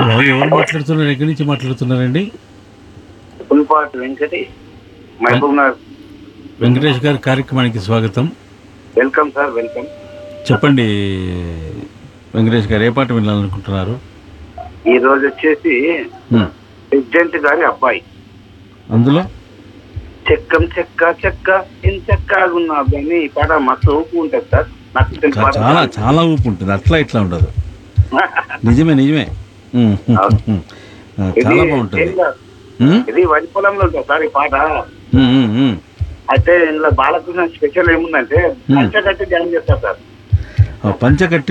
Hello ఎవరు మాట్లాడుతున్నారు ఎక్కడి నుంచి మాట్లాడుతున్నారండి పుల్పాటి వెంకటి మహబూబ్ నగర్ వెంకటేష్ గారి కార్యక్రమానికి స్వాగతం వెల్కమ్ సార్ వెల్కమ్ చెప్పండి వెంకటేష్ గారు ఏ పాట వినాలనుకుంటున్నారు ఈ రోజు వచ్చేసి హ్మ్. ప్రెసిడెంట్ గారి అబ్బాయి అందులో చెక్కం చెక్క చెక్క ఇన్ చెక్కగున్న అబ్బాయిని ఈ పాట మస్తు ఊపు ఉంటుంది సార్ నాకు తెలిసిన చా- పాట చాలా చాలా ఊపు ఉంటుంది అట్లా ఇట్లా ఉండదు నిజమే నిజమే హ్మ్, హ్మ్, హ్మ్. ఆ, ఇది చాలా బాగుంటుంది ఏం కాదు. హ్మ్? ఇది వరి పొలంలో ఉంటుంది సార్ ఈ పాట హ్మ్, హ్మ్, హ్మ్. అయితే ఇందులో బాలకృష్ణ స్పెషల్ ఏముందంటే Hmm. పంచ కట్టి ధ్యానం చేస్తారు సార్ ఆ పంచకట్టి